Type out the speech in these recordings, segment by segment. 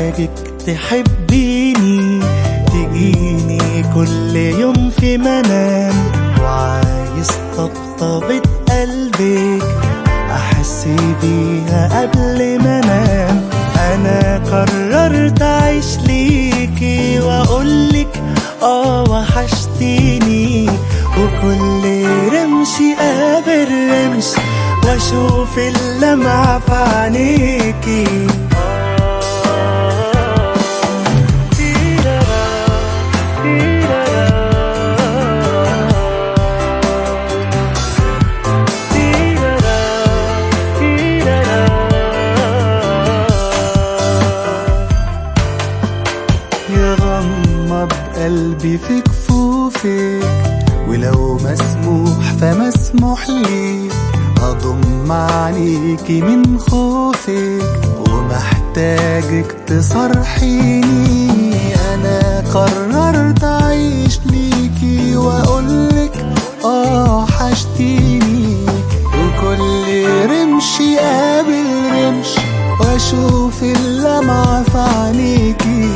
محتاجك تحبيني تجيني كل يوم في منام وعايز طبطبة قلبك أحس بيها قبل ما أنام أنا قررت أعيش ليكي وأقولك آه وحشتيني وكل رمش قابل رمش وأشوف اللمعة في عينيكي يغمض قلبي في كفوفك ولو مسموح فمسموح لي أضم عليكي من خوفك ومحتاجك تصرحيني أنا قررت أعيش ليكي وأقولك آه حشتيني وكل رمش قابل رمش وأشوف اللمعة في عينيكي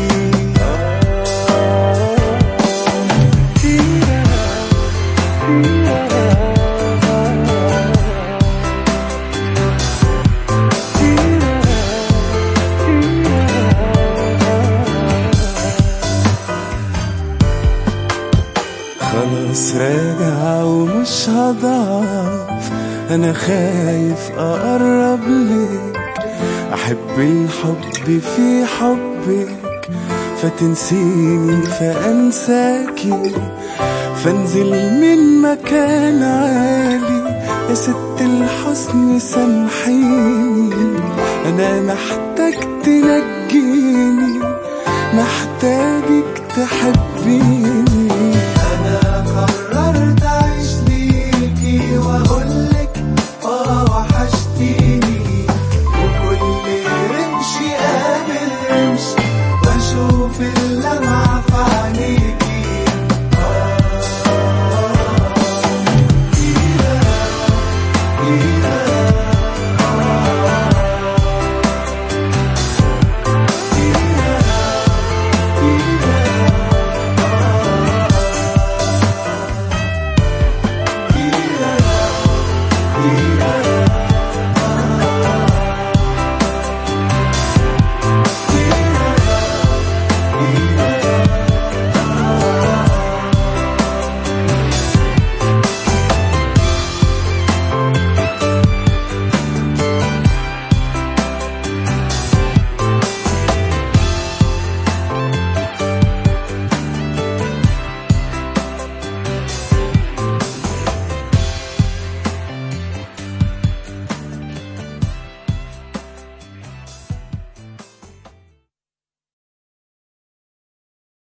خلاص راجع ومش هضعف انا خايف اقرب لك احب الحب في حبك فتنسيني فانساكي فانزل من مكان عالي يا ست الحسن سامحيني انا محتاج تنجيني محتاجك تحبيني